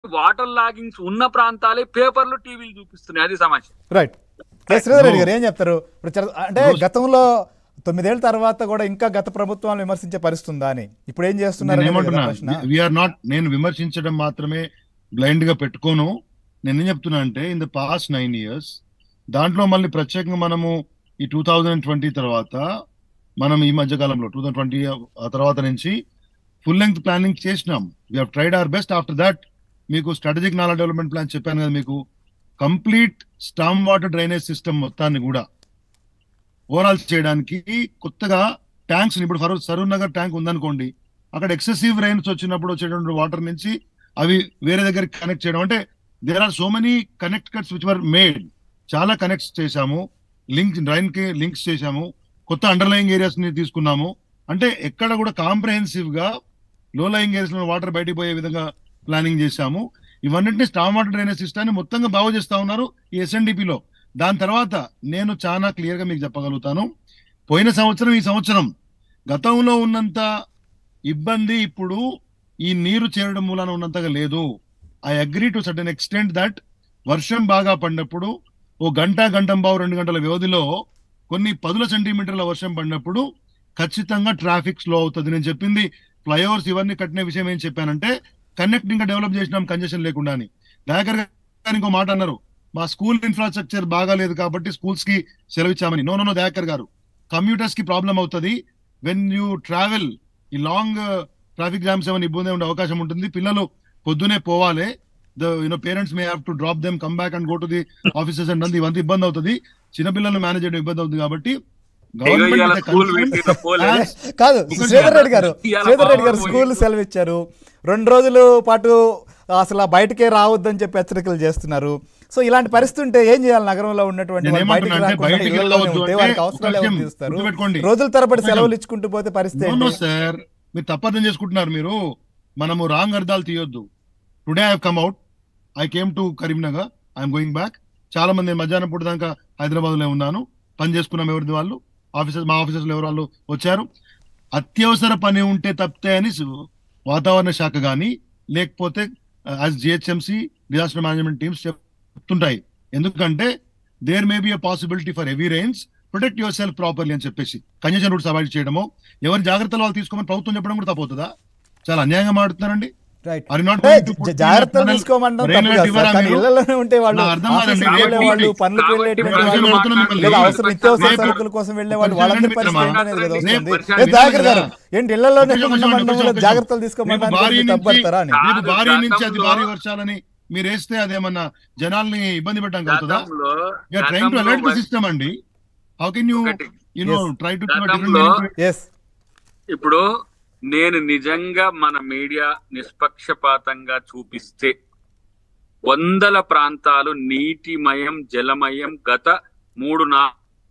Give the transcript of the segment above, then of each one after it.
Water loggings ఉన్న ప్రాంతాలే పేపర్లు టీవీలు చూపిస్తున్నాయి అది సమస్య రైట్ శ్రీధర్ రెడ్డి గారు ఏం చెప్తారు ఇప్పుడు చర- అంటే గతంలో తొమ్మిదేళ్ల తర్వాత కూడా ఇంకా గత ప్రభుత్వాలను విమర్శించే పరిస్థితి ఉందా అని ఇప్పుడు ఏం చేస్తున్నారు నేను అనేది కదా ఏమంటున్నా ప్రశ్న వీఆర్ నాట్ నేను విమర్శించడం మాత్రమే బ్లైండ్ గా పెట్టుకోను నేను ఏం చెప్తున్నా అంటే in the past nine years దాంట్లో మళ్ళీ ప్రత్యేకంగా మనము ఈ టూ థౌజండ్ ట్వంటీ తర్వాత మనం ఈ మధ్య కాలంలో టూ థౌజండ్ ట్వంటీ ఆ తర్వాత నుంచి ఫుల్ లెంగ్త్ ప్లానింగ్ చేసినాం we have tried our best after that మీకు స్ట్రాటజిక్ నాలా డెవలప్మెంట్ ప్లాన్ చెప్పాను కదా మీకు complete storm water drainage system మొత్తాన్ని కూడా ఓవరాల్ చేయడానికి కొత్తగా ట్యాంక్స్ ఇప్పుడు ఫర్ సరూర్ నగర్ ట్యాంక్ ఉందనుకోండి అక్కడ ఎక్సెసివ్ రైన్స్ వచ్చినప్పుడు వచ్చేటువంటి వాటర్ నుంచి అవి వేరే దగ్గరికి కనెక్ట్ చేయడం అంటే there are so many connect cuts which were made చాలా కనెక్ట్స్ చేశాము లింక్ రైన్ కి లింక్స్ చేశాము కొత్త అండర్లయింగ్ ఏరియాస్ ని తీసుకున్నాము అంటే ఎక్కడ కూడా కాంప్రహెన్సివ్ గా లో లయింగ్ ఏరియాస్ లో వాటర్ బయటికి పోయే విధంగా ప్లానింగ్ చేశాము ఇవన్నింటినీ స్టామ్ వాటర్ డ్రైనేజ్ సిస్టాన్ని మొత్తంగా బాగు చేస్తా ఉన్నారు ఈ SNDP లో దాని తర్వాత నేను చాలా క్లియర్ గా మీకు చెప్పగలుగుతాను పోయిన సంవత్సరం ఈ సంవత్సరం గతంలో ఉన్నంత ఇబ్బంది ఇప్పుడు ఈ నీరు చేరడం మూలాన ఉన్నంతగా లేదు I agree to certain extent that వర్షం బాగా పడినప్పుడు ఓ గంట గంటం బావు రెండు గంటల వ్యవధిలో కొన్ని పదుల సెంటీమీటర్ల వర్షం పడినప్పుడు ఖచ్చితంగా ట్రాఫిక్ స్లో అవుతుంది నేను చెప్పింది ఫ్లైఓవర్స్ ఇవన్నీ కట్టిన విషయం ఏం చెప్పానంటే కనెక్ట్ ఇంకా డెవలప్ చేసినాం కంజెషన్ లేకుండా అని దయాకర్ గారు ఇంకో మాట అన్నారు మా స్కూల్ ఇన్ఫ్రాస్ట్రక్చర్ బాగాలేదు కాబట్టి స్కూల్స్ కి సెలవిచ్చామని నో నో నో దయాకర్ గారు కమ్యూటర్స్ కి ప్రాబ్లం అవుతుంది వెన్ యూ ట్రావెల్ ఈ లాంగ్ ట్రాఫిక్ జామ్స్ ఏమైనా ఇబ్బంది ఉండే అవకాశం ఉంటుంది పిల్లలు పొద్దునే పోవాలి the you know parents may have to drop them come back and go to the offices and అంత ఇవంతా ఇబ్బంది అవుతుంది చిన్నపిల్లలు మేనేజ్ చేయడం ఇబ్బంది అవుతుంది కాబట్టి ఇవాళ గవర్నమెంట్ స్కూల్ పెట్టిన పోలే కాదు ఒకటి శ్రీధర్ రెడ్డి గారు ఇవాళ శ్రీధర్ రెడ్డి గారు బాబు స్కూల్ సెలవు ఇచ్చారు రెండు రోజుల పాటు అసలు బయటకే రావద్దని చెప్పి హెచ్చరికలు చేస్తున్నారు సో ఇలాంటి పరిస్థితి ఉంటే ఏం చేయాలి నగరంలో ఉన్నటువంటి నేను వాళ్ళు బయటికి ఏమంటున్నా అంటే రాకుండా బయటికి ఇళ్లలోనే వెళ్ళవద్దు ఉంటే అంటే వారికి ఒక అవసరాలు విషయం ఎవరు తీస్తారు గుర్తుపెట్టుకోండి. రోజుల తరబడి ఒక సెలవులు నిమిషం. ఇచ్చుకుంటూ పోతే పరిస్థితి నో ఏంటి? సార్ మీరు తప్పర్థం చేసుకుంటున్నారు మీరు మనము రాంగ్ అర్థాలు తీయొద్దు today I come out I came to Karimnagar I'm going back చాలా మంది మధ్యాహ్నం పూట దాకా హైదరాబాద్ లో ఉన్నాను పని చేసుకున్నాం ఎవరిది వాళ్ళు ఆఫీసర్స్ మా ఆఫీసర్స్ లో ఎవరు వాళ్ళు వచ్చారు అత్యవసర పని ఉంటే తప్పితే అని సు- వాతావరణ శాఖ కానీ లేకపోతే as GHMC disaster management teams చెప్తుంటాయి ఎందుకంటే there may be a possibility for heavy rains protect yourself properly అని చెప్పేసి కంజెషన్ రూట్స్ అవాయిడ్ చేయడము ఎవరి జాగ్రత్తలు వాళ్ళు తీసుకోమని ప్రభుత్వం చెప్పడం కూడా తప్పవుతుందా చాలా అన్యాయంగా మాడుతున్నారండి Right. Are you not అంటే going to put జ- జాగ్రత్తలు in a తీసుకోమంటాం rain తప్పు కాదు alert సార్. కానీ ఇవ్వరా ఇళ్లలోనే ఉంటే వాళ్ళు నా అర్థం కాదండి. ఆఫీసులకు వెళ్ళే రేపు వాళ్ళు ఏంటి? పనులకు కాబట్టి వెళ్ళేటువంటి ప్రజలు వాళ్ళు మాట్లాడుతున్నారు. లేదా అవసరం నిత్యావసర రేపు- సరుకుల కోసం వెళ్ళే వాళ్ళు రేపు వాళ్ళందరి రేపు పరిస్థితి రేపు ఏంటి అనేది కదా రేపు వస్తుంది రేపు ఏ దాగర్ గారు ఏంటి ఇళ్లలోనే ఒకటి ఉండమండం ఒకటి వల్ల ఒకటి జాగ్రత్తలు రేపు తీసుకోమడానికి భారీ మీరు నుంచి తప్పడతారా అని కాదు, రేపు భారీ నుంచి అతి గతంలో- భారీ వర్షాలని మీరు వేస్తే అదేమన్నా జనాల్ని ఇబ్బంది పెట్టడానికి అవుతుందా గతంలో యూఆర్ ట్రైంగ్ టు గతంలో అలర్ట్ ద సిస్టమ్ అండి హౌ కెన్ యూ ఒకటి. You know Yes. Try to గతంలో ఎస్ ఇప్పుడు నేను నిజంగా మన మీడియా నిష్పక్షపాతంగా చూపిస్తే వందల ప్రాంతాలు నీటిమయం జలమయం గత మూడు నా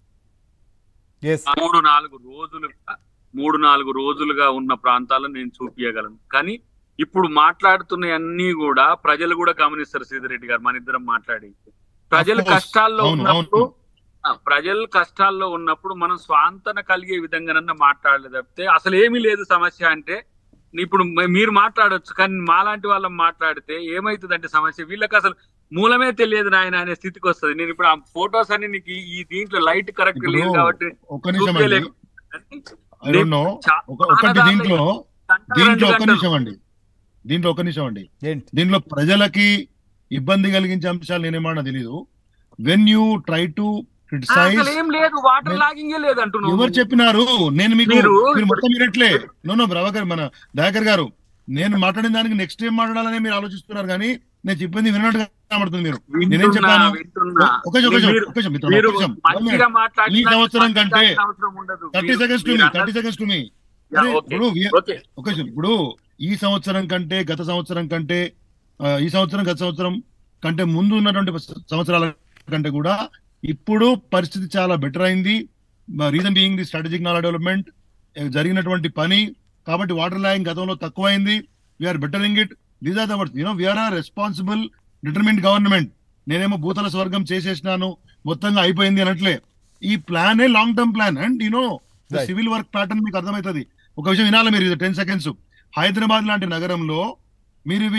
ఎస్ మూడు నాలుగు రోజులుగా మూడు నాలుగు రోజులుగా ఉన్న ప్రాంతాలను నేను చూపించగలను కానీ ఇప్పుడు మాట్లాడుతున్న అన్ని కూడా ప్రజలు కూడా గమనిస్తారు సీతారెడ్డి గారు మన ఇద్దరం మాట్లాడి ప్రజలు Of course. కష్టాల్లో అవును, ఉన్నప్పుడు అవును. ఆ, ప్రజలు కష్టాల్లో ఉన్నప్పుడు మనం స్వాంతన కలిగే విధంగానన్నా మాట్లాడలేదు తప్పితే అసలు ఏమీ లేదు సమస్య అంటే ఇప్పుడు మ- మీరు మాట్లాడొచ్చు కానీ మాలాంటి వాళ్ళం మాట్లాడితే ఏమైతుందంటే సమస్య వీళ్ళకి అసలు మూలమే తెలియదు నాయన అనే స్థితికి వస్తుంది నేను ఇప్పుడు ఆ ఫోటోస్ అన్ని నీకు ఈ- ఈ దీంట్లో లైట్ కరెక్ట్ ఇప్పుడు లేదు కాబట్టి ఒక్క నిమిషం అండి చూపించలేను. ఐ డోంట్ నో చా- ఒక ఒకటి చాలా దీంట్లో గంటలు దీంట్లో రెండు ఒక్క గంటలు. నిమిషం అండి దీంట్లో ఒక్క నిమిషం అండి ఏంటి దీంట్లో ప్రజలకి ఇబ్బంది కలిగించే అంశాలు నేనేమన్నా తెలియదు when you try to criticise అసలు ఏం లేదు వాటర్ నేను- లాగింగే లేదు అంటున్నావు ఎవరు చెప్పినారు నేను మీకు మీరు- మీరు మొత్తం వినట్లే నో నో ప్రభాకర్ మన దయాకర్ గారు నేను మాట్లాడిన దానికి నెక్స్ట్ ఏం మాట్లాడాలని మీరు ఆలోచిస్తున్నారు కానీ నేను చెప్పింది వినట్టుగా కనబడుతుంది మీరు నేనేం వింటున్నా, చెప్పాను వింటున్నా. ఒక నిమిషం, ఒక నిమిషం, మీరు- ఒక నిమిషం, మిత్రమా, మీరు ఒక నిమిషం. మంచిగా మాట్లాడినా ఈ సంవత్సరం కంటే మాట్లాడాల్సిన అవసరం ఉండదు. థర్టీ మీరు- సెకండ్స్ టు మీరు మీ అన్నది- థర్టీ సెకండ్స్ టు మీ యా, ఓకే, ఇప్పుడు we- ఓకే. ఒక నిమిషం. ఇప్పుడు ఈ సంవత్సరం కంటే గత సంవత్సరం కంటే ఆ, ఈ సంవత్సరం గత సంవత్సరం కంటే ముందు ఉన్నటువంటి సంవత్సరాల కంటే కూడా ఇప్పుడు పరిస్థితి చాలా బెటర్ అయింది reason being the strategic nala development జరిగినటువంటి పని కాబట్టి వాటర్ లాయింగ్ గతంలో తక్కువైంది we're bettering it these are the others you know we're are responsible determined government నేనేమో భూతల స్వర్గం చేసేసినాను మొత్తంగా అయిపోయింది అనట్లే ఈ ప్లానే long term plan and you know Right. Civil work pattern మీకు అర్థమవుతుంది ఒక విషయం వినాలి మీరు టెన్ సెకండ్స్ హైదరాబాద్ లాంటి నగరంలో మీరు ఇవి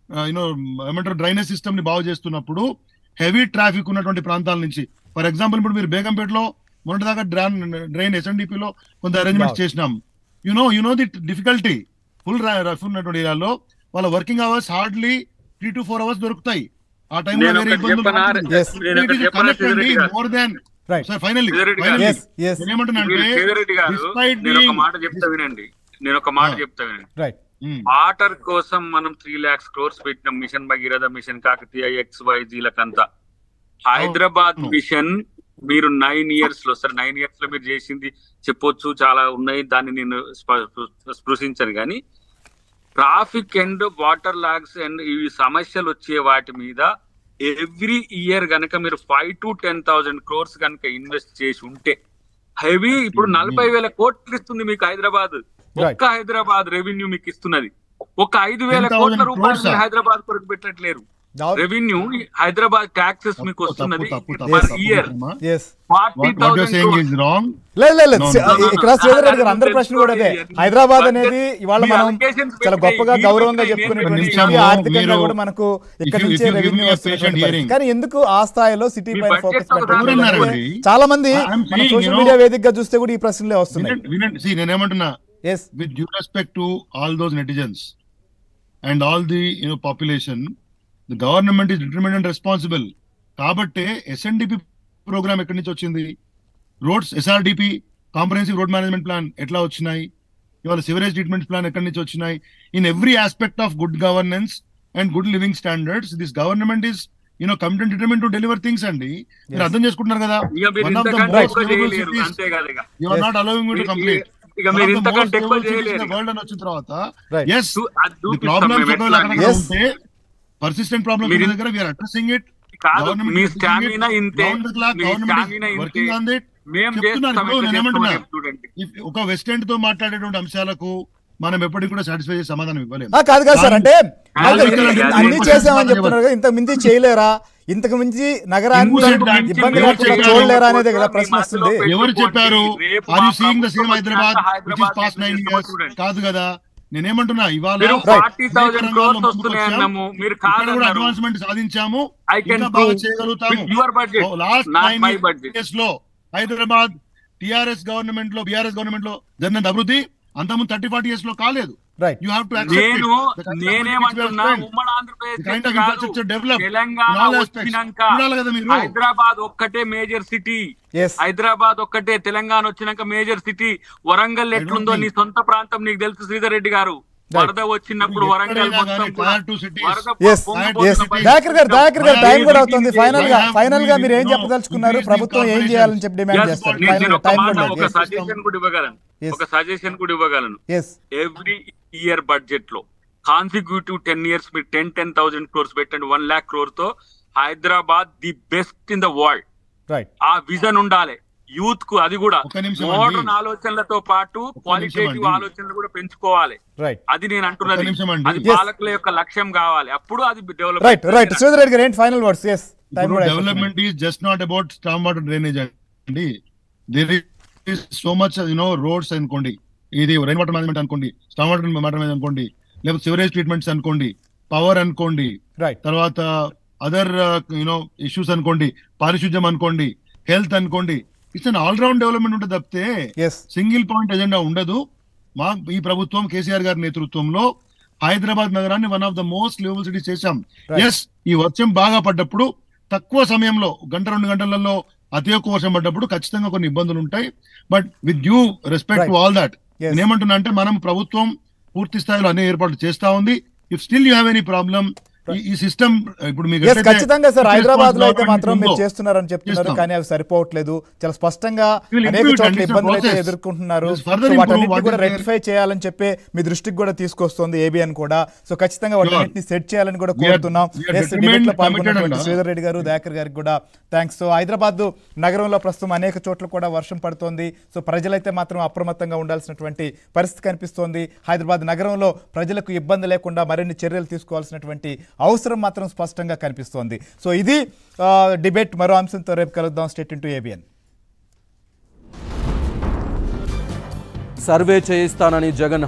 యూనో ఏమంటారు డ్రైనేజ్ సిస్టమ్ ని బాగు చేస్తున్నప్పుడు హెవీ ట్రాఫిక్ ఉన్నటువంటి ప్రాంతాల నుంచి ఫర్ ఎగ్జాంపుల్ ఇప్పుడు మీరు బేగంపేటలో మొన్నటిదాకా డ్రైన్ డ్రైన్ ఎస్ఎన్డిపిలో కొంత అరేంజ్మెంట్స్ Wow. చేసినాం you know you know the difficulty full rough ఉన్నటువంటి ఏరియాలో వాళ్ళ working hours hardly three to four hours దొరుకుతాయి ఆ టైంలో నేను వేరే ఒకటి చెప్పనా? Yes. నేను ఒకటి చెప్పనా, శ్రీధర్ గారు? More than right sir finally Sridhar గారు. ఎస్ ఎస్ ఏమంటున్నా మీరు అంటే శ్రీధర్ రెడ్డి గారు despite నేను ఒక being- మాట చెప్తా వినండి నేను ఒక మాట ఆ. చెప్తా వినండి రైట్ ఉమ్, వాటర్ కోసం మనం త్రీ లాక్స్ క్రోర్స్ పెట్టినాం mission Bhagiratha mission Kakatiya X Y జీలకంతా హైదరాబాద్ అవును. మిషన్ మీరు నైన్ ఇయర్స్ లో సార్ నైన్ ఇయర్స్ లో మీరు చేసింది చెప్పొచ్చు చాలా ఉన్నాయి దాన్ని నేను స్ప- స్పృశించను కానీ traffic and water logs and ఈ సమస్యలు వచ్చే వాటి మీద ఎవ్రీ ఇయర్ గనక మీరు five to ten thousand crores కనుక ఇన్వెస్ట్ చేసి ఉంటే హెవీ ఇప్పుడు నలభై వేల కోట్లు ఇస్తుంది మీకు హైదరాబాద్ ఒక్క హైదరాబాద్ రెవెన్యూ మీకు ఇస్తున్నది ఒక ఐదు వేల 10,000 కోట్ల రూపాయలు crores ఆ? మీరు హైదరాబాద్ కొరకు పెట్టట్లేరు రెవెన్యూ హైదరాబాద్ ట్యాక్సెస్ మీకు తప్పు, వస్తున్నది తప్పు, తప్పు, పర్ తప్పు, ఇయర్ మిత్రమా. Yes forty What- what you're saying is wrong. లేదు లేదు లేదు. No, సి- no, no, no. ఇక్కడ శ్రీధర్ రెడ్డి గారు అది అందరి ప్రశ్న కూడా అదే తెలుసుకోవాలి. హైదరాబాద్ Budget- అనేది ఇవాళ మీ మనం allocations చాలా పెట్టి, గొప్పగా మీరు గౌరవంగా పెట్టి, చెప్పుకునేటువంటి నేను విషయం. నిమిషము ఆర్థికంగా మీరు- కూడా మనకు ఇక్కడ if you- నుంచే if you give revenue me a వస్తున్నటువంటి patient పరిస్థితి. hearing. కానీ ఎందుకు ఆ స్థాయిలో సిటీ మీ పైన budget ఫోకస్ ఒక దాని ఎవరన్నారండి? చాలా మంది I'm మన saying, social you know- media వేదికగా చూస్తే కూడా ఈ ప్రశ్నలే వస్తున్నాయి వినండి వినండి see, నేనేమంటున్నా yes with due respect to all those netizens and all the you know population the government is determined and responsible కాబట్టే ఎస్ఎన్డిపి ప్రోగ్రామ్ ఎక్కడి నుంచి వచ్చింది roads SRDP comprehensive road management plan ఎట్లా వచ్చినాయి ఇవాళ సివరేజ్ ట్రీట్మెంట్ ప్లాన్ ఎక్కడి నుంచి వచ్చినాయి in every aspect of good governance and good living standards this government is you know committed determined to deliver things అండి మీరు Yes. అర్థం చేసుకుంటున్నారు కదా ఇక మీరు One of the ఇంతకంటే most ఎక్కువ livable చేయలేరు cities. అంతే కదా ఇక you are Yes. Not allowing me to complete ఇక మీరు ఇంతకంటే ఎక్కువ చేయలేరు ఇక. వరల్డ్ అని వచ్చిన తర్వాత రైట్ ఎస్ చూ- అది ది చూపిస్తాం ప్రాబ్లమ్స్ మేము ఎట్లా అని. Yes. ఉంటే పర్సిస్టెంట్ ప్రాబ్లమ్స్ మీరు- దగ్గర వీఆర్ అడ్రసింగ్ ఇట్ కాదు మీ స్టామినా ఇంతే మీ స్టామినా ఇంతే వర్కింగ్ ఆన్ ఇట్ మేము చెప్తున్నాను చేస్తాం ఇప్పుడు ఇట్లా నేను ఏమంటున్నా? చేస్తామని చూడండి ఒక వెస్ట్ ఎండ్ తో మాట్లాడేటువంటి అంశాలకు మనం ఎప్పటికి కూడా సాటిస్ఫై చేసే సమాధానం ఇవ్వలేము ఆ, కాదు కాదు సార్ అంటే కాదు, కాదు, కాదు, కాదు, అన్ని కాదు, చేసామని కాదు, చెప్తున్నారు కదా ఇంతకు మించి చేయలేరా ఇంతకు మించి నగరాన్ని ఇంతకు మించి ఇబ్బంది ఎవరు లేకుండా చెప్పారు? చూడలేరా అనేది కదా మీ ప్రశ్న మధ్యలో వస్తుంది పెట్టి- ఎవరు చెప్పారు రేపు ఆర్ యు మా సీయింగ్ ద సేమ్ ప్రభుత్వం హైదరాబాద్ వచ్చినాక which is past nine Hyderabad years చూడండి. కాదు కదా నేనేమంటున్నా ఇవాళ మీరు Right. ఫార్టీ థౌసండ్ క్రోర్స్ వస్తున్నాయి అన్నాము మీరు ఇక్కడ కూడా కాదన్నారు అడ్వాన్స్మెంట్ సాధించాము ఐ కెన్ ఇంకా బాగా చేయగలుగుతాము your budget last not nine my budget years లో హైదరాబాద్ టిఆర్ఎస్ గవర్నమెంట్ లో బిఆర్ఎస్ గవర్నమెంట్ లో జరిగిన అభివృద్ధి అంతకుముందు థర్టీ ఫార్టీ ఇయర్స్ లో కాలేదు రైట్ యూ హావ్ టు నేను నేనేమంటున్నా ఉమ్మడి ఆంధ్రప్రదేశ్ కైండ్ ఆఫ్ కాదు ఇన్ఫ్రాస్ట్రక్చర్ డెవలప్ తెలంగాణ వచ్చినాక చూడాలి కదా మీరు హైదరాబాద్ ఒక్కటే మేజర్ సిటీ ఎస్ హైదరాబాద్ ఒక్కటే తెలంగాణ వచ్చినాక major city Warangal I don't ఎట్లుందో నీ think- సొంత ప్రాంతం నీకు తెలుసు శ్రీధర్ రెడ్డి గారు వరద వచ్చినప్పుడు వరంగల్ మొత్తం కూడా టైర్ టూ సిటీస్ వరద ఎస్ పొంగిపోతున్న ఎస్ పరిస్థితి. దాకర్ గారు దాకర్ గారు టైం కూడా అవుతుంది ఫైనల్ గా I have ఫైనల్ గా మీరు ఏం no, చెప్పదలుచుకున్నారు increase the ప్రభుత్వం ఏం corporations. చేయాలని చెప్పి డిమాండ్ Yes, చేస్తారు నేను- ఫైనల్ నేను గా ఒక టైం మాట కూడా ఒక లేదు. సజెషన్ కూడా ఇవ్వగలను Yes. ఒక సజెషన్ కూడా ఇవ్వగలను ఎస్ ఎవ్రీ ఇయర్ బడ్జెట్ లో కాన్సిక్యూటివ్ టెన్ ఇయర్స్ మీరు టెన్ టెన్ థౌసండ్ క్రోర్స్ పెట్టండి వన్ లాక్ క్రోర్ తో Hyderabad the best in the world right ఆ విజన్ ఉండాలి యూత్ కు అది కూడా ఒక్క నిమిషం అండి. మోడర్న్ ఆలోచనలతో పాటు నిమిషం క్వాలిటేటివ్ అండి. ఆలోచనలు కూడా పెంచుకోవాలి రైట్ అది నేను ఒక్క అంటున్నది నిమిషం అండి. అది Yes. పాలకుల యొక్క లక్ష్యం కావాలి అప్పుడు అది develop right right Sridhar Reddy గారు ఏంటి ఫైనల్ వర్డ్స్ ఎస్ టైం కూడా అయిపోతుంది. Development is just not about storm water drainage అండి there is so much you know roads అనుకోండి ఇది రైన్ వాటర్ మేనేజ్మెంట్ అనుకోండి స్టామ్ వాటర్ మేనేజ్మెంట్ అనుకోండి లేకపోతే సివరేజ్ ట్రీట్మెంట్స్ అనుకోండి పవర్ అనుకోండి రైట్ తర్వాత అదర్ యునో ఇష్యూస్ అనుకోండి పారిశుద్ధ్యం అనుకోండి హెల్త్ అనుకోండి it's an all round development ఉంటుంది తప్పితే ఎస్ సింగిల్ పాయింట్ ఎజెండా ఉండదు మా ఈ ప్రభుత్వం కేసీఆర్ గారి నేతృత్వంలో హైదరాబాద్ నగరాన్ని one of the most livable cities చేశాం Right. ఎస్ ఈ వర్షం బాగా పడ్డప్పుడు తక్కువ సమయంలో గంట రెండు గంటలలో అతి ఎక్కువ వర్షం పడ్డప్పుడు ఖచ్చితంగా కొన్ని ఇబ్బందులు ఉంటాయి but with due respect to Right. All that Yes. నేనేమంటున్నా అంటే మనం ప్రభుత్వం పూర్తి స్థాయిలో అన్ని ఏర్పాట్లు చేస్తా ఉంది if still you have any problem ఈ సిస్టమ్ ఇప్పుడు మీకు ఎస్ ఎట్లయితే ఖచ్చితంగా సార్ response హైదరాబాద్ లో అయితే government మాత్రం మీరు ఉందో, చేస్తున్నారని చెప్తున్నారు చేస్తాం. కానీ అవి సరిపోవట్లేదు చాలా స్పష్టంగా We will అనేక improve it చోట్ల and it's a ఇబ్బందులు అయితే process. ఎదుర్కొంటున్నారు It is further so improve వాటన్నిటిని what కూడా is there. రెక్టిఫై చేయాలని చెప్పి మీ దృష్టికి కూడా తీసుకొస్తుంది ఏబిఎన్ కూడా సో ఖచ్చితంగా వాటన్నిటిని సెట్ చేయాలని కూడా We are- కోరుతున్నాం we are yes determined, debate లో committed పాల్గొన్నటువంటి అన్నా. శ్రీధర్ రెడ్డి గారు దయాకర్ గారికి కూడా థ్యాంక్స్ సో హైదరాబాద్ నగరంలో ప్రస్తుతం అనేక చోట్ల కూడా వర్షం పడుతోంది సో ప్రజలైతే మాత్రం అప్రమత్తంగా ఉండాల్సినటువంటి పరిస్థితి కనిపిస్తోంది హైదరాబాద్ నగరంలో ప్రజలకు ఇబ్బంది లేకుండా మరిన్ని చర్యలు తీసుకోవాల్సినటువంటి అవసరం మాత్రం స్పష్టంగా కనిపిస్తోంది సో ఇది ఆ, డిబేట్ మరో అంశంతో రేపు కలుద్దాం స్టేట్ ఇంటూ ఏబిఎన్ సర్వే చేయిస్తానని జగన్